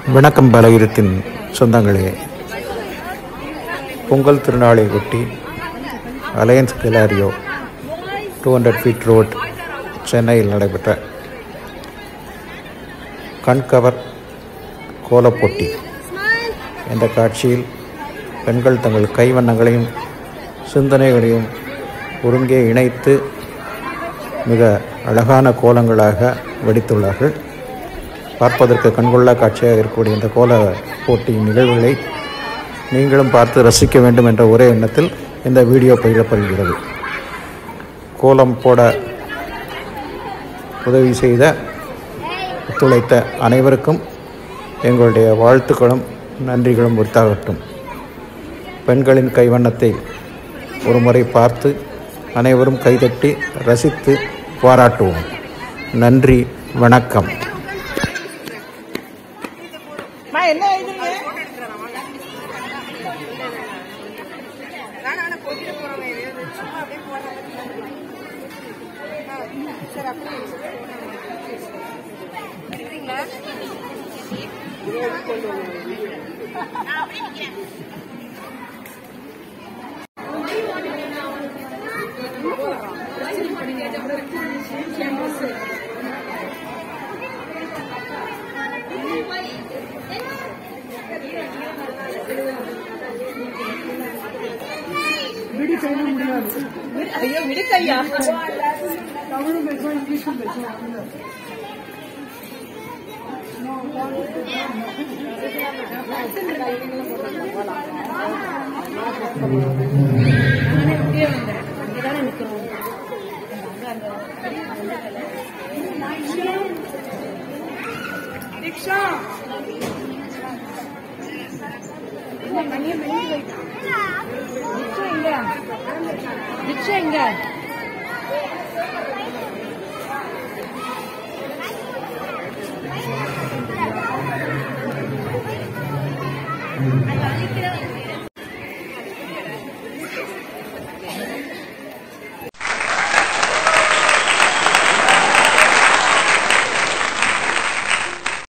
வணக்கம் பலகிரத்தின் சொந்தங்களே பொங்கல் திருநாளை ஒட்டி அலையன்ஸ் கெலாரியோ டூ ஹண்ட்ரட் ஃபீட் ரோட் சென்னையில் நடைபெற்ற கண்கவர் கோலப்போட்டி என்ற காட்சியில் பெண்கள் தங்கள் கைவண்ணங்களையும் சிந்தனைகளையும் ஒருங்கே இணைத்து மிக அழகான கோலங்களாக வடித்துள்ளார்கள் பார்ப்பதற்கு கண்கொள்ளா காட்சியாக இருக்கக்கூடிய இந்த கோல போட்டியின் நிகழ்வுகளை நீங்களும் பார்த்து ரசிக்க வேண்டும் என்ற ஒரே எண்ணத்தில் இந்த வீடியோ பகிரப்படுகிறது கோலம் போட உதவி செய்த ஒத்துழைத்த அனைவருக்கும் எங்களுடைய வாழ்த்துக்களும் நன்றிகளும் உரித்தாகட்டும் பெண்களின் கைவண்ணத்தை ஒரு முறை பார்த்து அனைவரும் கைதட்டி ரசித்து பாராட்டுவோம் நன்றி வணக்கம் அம்மா, என்ன எழுதுறீங்க ஐயோ விடுக்கையா தீக்ஷா தீக்ஷா எங்க அது அழிக்கிற